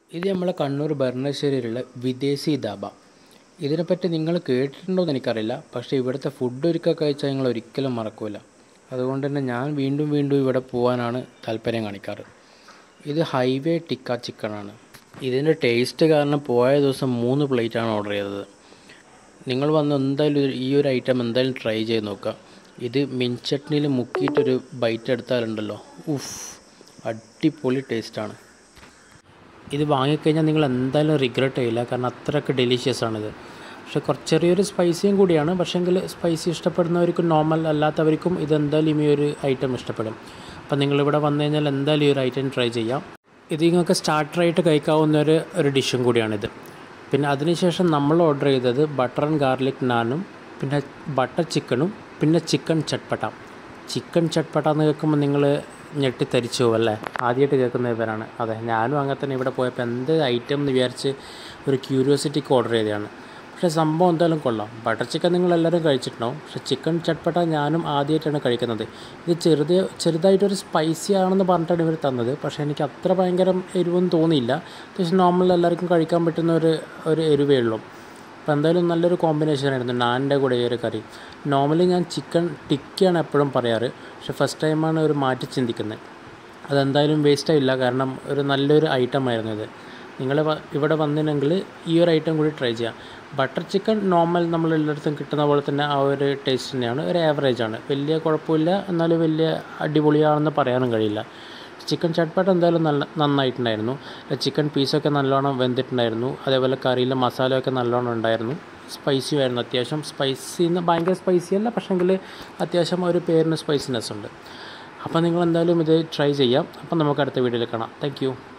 ഇത് നമ്മളെ കണ്ണൂർ ഭരണശ്ശേരിയിലുള്ള വിദേശി ധാബ ഇതിനെപ്പറ്റി നിങ്ങൾ കേട്ടിട്ടുണ്ടോ എന്ന് എനിക്കറിയില്ല പക്ഷേ ഇവിടുത്തെ ഫുഡ് ഒരിക്കൽ കഴിച്ചാൽ നിങ്ങൾ ഒരിക്കലും മറക്കില്ല അതുകൊണ്ട് തന്നെ ഞാൻ വീണ്ടും വീണ്ടും ഇവിടെ പോകാനാണ് താല്പര്യം കാണിക്കാറ് ഇത് ഹൈവേ ടിക്ക ചിക്കനാണ് ഇതിൻ്റെ ടേസ്റ്റ് കാരണം പോയ ദിവസം മൂന്ന് പ്ലേറ്റാണ് ഓർഡർ ചെയ്തത് നിങ്ങൾ വന്ന് എന്തായാലും ഒരു- ഈ ഒരു ഐറ്റം എന്തായാലും ട്രൈ ചെയ്ത് നോക്കുക ഇത് മിൻചട്നിയിൽ മുക്കിയിട്ടൊരു ബൈറ്റ് എടുത്താലുണ്ടല്ലോ ഉഫ് അടിപൊളി ടേസ്റ്റാണ് ഇത് വാങ്ങിക്കഴിഞ്ഞാൽ നിങ്ങൾ എന്തായാലും റിഗ്രറ്റ് ചെയ്യില്ല കാരണം അത്രയ്ക്ക് ഡെലീഷ്യസ് ആണിത് പക്ഷേ കുറച്ച് ചെറിയൊരു സ്പൈസിയും കൂടിയാണ് പക്ഷേങ്കിൽ സ്പൈസി ഇഷ്ടപ്പെടുന്നവർക്കും നോർമൽ അല്ലാത്തവർക്കും ഇത് എന്തായാലും ഈ ഒരു ഐറ്റം ഇഷ്ടപ്പെടും അപ്പം നിങ്ങളിവിടെ വന്നു കഴിഞ്ഞാൽ എന്തായാലും ഈ ഒരു ഐറ്റം ട്രൈ ചെയ്യാം ഇത് നിങ്ങൾക്ക് സ്റ്റാർട്ടറായിട്ട് കഴിക്കാവുന്ന ഒരു ഒരു ഡിഷും കൂടിയാണിത് പിന്നെ അതിനുശേഷം നമ്മൾ ഓർഡർ ചെയ്തത് ബട്ടർ ആൻഡ് ഗാർലിക് നാനും പിന്നെ ബട്ടർ ചിക്കനും പിന്നെ ചിക്കൻ ചട്പട്ട ചിക്കൻ ചട്പട്ട എന്ന് കേൾക്കുമ്പോൾ നിങ്ങൾ ഞെട്ടിത്തരിച്ചു പോകും അല്ലേ ആദ്യമായിട്ട് കേൾക്കുന്ന പേരാണ് അതെ ഞാനും അങ്ങനെ തന്നെ ഇവിടെ പോയപ്പോൾ എന്ത് ഐറ്റം എന്ന് വിചാരിച്ച് ഒരു ക്യൂരിയോസിറ്റിക്ക് ഓർഡർ ചെയ്തതാണ് പക്ഷേ സംഭവം എന്തായാലും കൊള്ളാം ബട്ടർ ചിക്കൻ നിങ്ങൾ എല്ലാവരും കഴിച്ചിട്ടുണ്ടാവും പക്ഷേ ചിക്കൻ ചട്പട്ട ഞാനും ആദ്യമായിട്ടാണ് കഴിക്കുന്നത് ഇത് ചെറുത് ചെറുതായിട്ടൊരു സ്പൈസി ആണെന്ന് പറഞ്ഞിട്ടാണ് ഇവർ തന്നത് പക്ഷേ എനിക്ക് അത്ര ഭയങ്കര എരിവൊന്നും തോന്നിയില്ല അത്യാവശ്യം നോർമൽ എല്ലാവർക്കും കഴിക്കാൻ പറ്റുന്ന ഒരു ഒരു എരിവേ ഉള്ളൂ അപ്പോൾ എന്തായാലും നല്ലൊരു കോമ്പിനേഷൻ ആയിരുന്നു നാനിൻ്റെ കൂടെ ഈ ഒരു കറി നോർമലി ഞാൻ ചിക്കൻ ടിക്കയാണ് എപ്പോഴും പറയാറ് പക്ഷെ ഫസ്റ്റ് ടൈമാണ് ഒരു മാറ്റി ചിന്തിക്കുന്നത് അതെന്തായാലും വേസ്റ്റ് ആയില്ല കാരണം ഒരു നല്ലൊരു ഐറ്റം ആയിരുന്നു ഇത് നിങ്ങൾ ഇവിടെ വന്നില്ലെങ്കിൽ ഈ ഒരു ഐറ്റം കൂടി ട്രൈ ചെയ്യാം ബട്ടർ ചിക്കൻ നോർമൽ നമ്മൾ എല്ലായിടത്തും കിട്ടുന്ന പോലെ തന്നെ ആ ഒരു ടേസ്റ്റ് തന്നെയാണ് ഒരു ആവറേജ് ആണ് വലിയ കുഴപ്പമില്ല എന്നാലും വലിയ അടിപൊളിയാണെന്ന് പറയാനും കഴിയില്ല ചിക്കൻ ചട്പട്ട് എന്തായാലും നല്ല നന്നായിട്ടുണ്ടായിരുന്നു ചിക്കൻ പീസൊക്കെ നല്ലോണം വെന്തിട്ടുണ്ടായിരുന്നു അതേപോലെ കറിയിലെ മസാലയൊക്കെ നല്ലോണം ഉണ്ടായിരുന്നു സ്പൈസി ആയിരുന്നു അത്യാവശ്യം സ്പൈസി എന്ന് ഭയങ്കര സ്പൈസി അല്ല പക്ഷേങ്കിൽ അത്യാവശ്യം ഒരു പേരിന് സ്പൈസിനെസ് ഉണ്ട് അപ്പോൾ നിങ്ങൾ എന്തായാലും ഇത് ട്രൈ ചെയ്യാം അപ്പം നമുക്ക് അടുത്ത വീഡിയോയിൽ കാണാം താങ്ക്